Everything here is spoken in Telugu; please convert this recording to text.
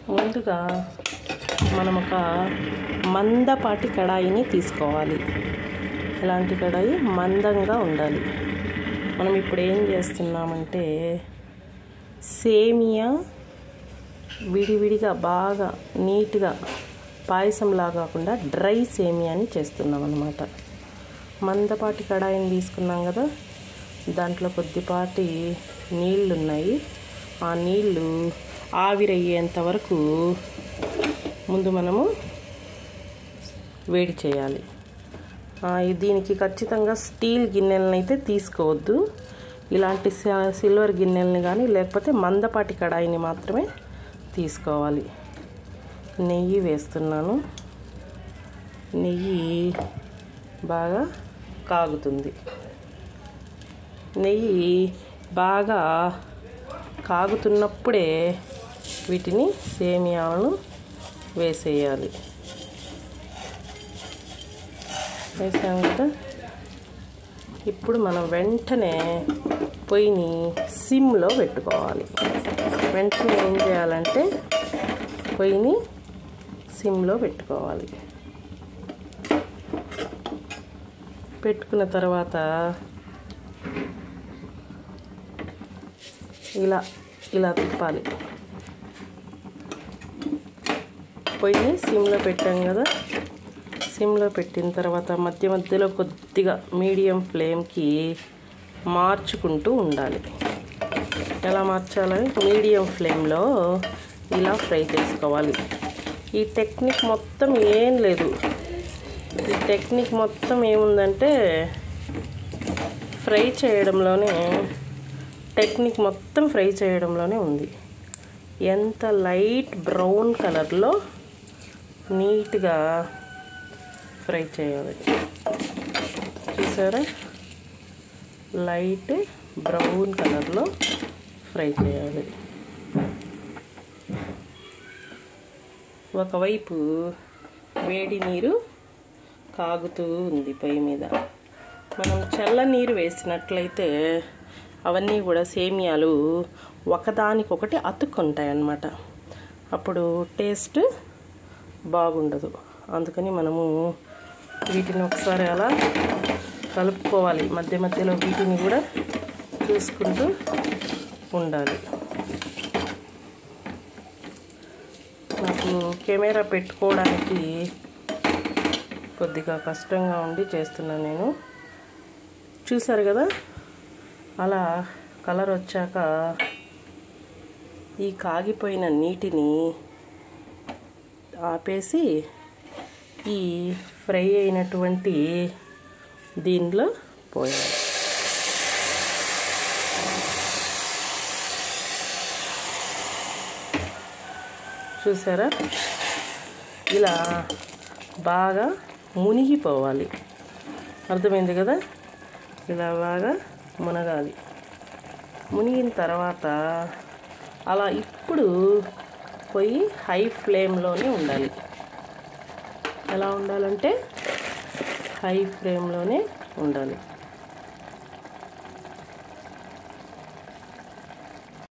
ముందుగా మనం ఒక మందపాటి కడాయిని తీసుకోవాలి ఇలాంటి కడాయి మందంగా ఉండాలి మనం ఇప్పుడు ఏం చేస్తున్నామంటే సేమియా విడివిడిగా బాగా నీట్గా పాయసంలా కాకుండా డ్రై సేమియాని చేస్తున్నాం అన్నమాట మందపాటి కడాయిని తీసుకున్నాం కదా దాంట్లో కొద్దిపాటి నీళ్ళు ఉన్నాయి ఆ నీళ్ళు ఆవిరయ్యేంత వరకు ముందు మనము వేడి చేయాలి ఆ, దీనికి ఖచ్చితంగా స్టీల్ గిన్నెలను అయితే తీసుకోవద్దు ఇలాంటి స- సిల్వర్ గిన్నెలని కానీ లేకపోతే మందపాటి కడాయిని మాత్రమే తీసుకోవాలి నెయ్యి వేస్తున్నాను నెయ్యి బాగా కాగుతుంది నెయ్యి బాగా కాగుతున్నప్పుడే వీటిని సేమియాలను వేసేయాలి వేసాం కదా ఇప్పుడు మనం వెంటనే పొయ్యిని సిమ్లో పెట్టుకోవాలి వెంటనే ఏం చేయాలంటే పొయ్యిని సిమ్లో పెట్టుకోవాలి పెట్టుకున్న తర్వాత ఇలా ఇలా తిప్పాలి పొయ్యిని సిమ్లో పెట్టాం కదా సిమ్లో పెట్టిన తర్వాత మధ్య మధ్యలో కొద్దిగా మీడియం ఫ్లేమ్కి మార్చుకుంటూ ఉండాలి ఎలా మార్చాలి మీడియం ఫ్లేమ్లో ఇలా ఫ్రై చేసుకోవాలి ఈ టెక్నిక్ మొత్తం ఏం లేదు ఈ టెక్నిక్ మొత్తం ఏముందంటే ఫ్రై చేయడంలోనే టెక్నిక్ మొత్తం ఫ్రై చేయడంలోనే ఉంది ఎంత లైట్ బ్రౌన్ కలర్లో నీట్గా ఫ్రై చేయాలి చూసారా లైట్ బ్రౌన్ కలర్లో ఫ్రై చేయాలి ఒకవైపు వేడి నీరు కాగుతూ ఉంది పొయ్యి మీద మనం చల్ల నీరు వేసినట్లయితే అవన్నీ కూడా సేమియాలు ఒకదానికొకటి అతుక్కుంటాయి అన్నమాట అప్పుడు టేస్ట్ బాగుండదు అందుకని మనము వీటిని ఒకసారి అలా కలుపుకోవాలి మధ్య మధ్యలో వీటిని కూడా చూసుకుంటూ ఉండాలి నాకు కెమెరా పెట్టుకోవడానికి కొద్దిగా కష్టంగా ఉండి చేస్తున్నాను నేను చూసారు కదా అలా కలర్ వచ్చాక ఈ కాగిపోయిన నీటిని ఆపేసి ఈ ఫ్రై అయినటువంటి దీనిలో పోయాలి చూసారా ఇలా బాగా మునిగిపోవాలి అర్థమైంది కదా ఇలా బాగా మునగాలి మునిగిన తర్వాత అలా ఇప్పుడు పొయ్యి హై ఫ్లేమ్లోనే ఉండాలి ఎలా ఉండాలంటే హై ఫ్లేమ్లోనే ఉండాలి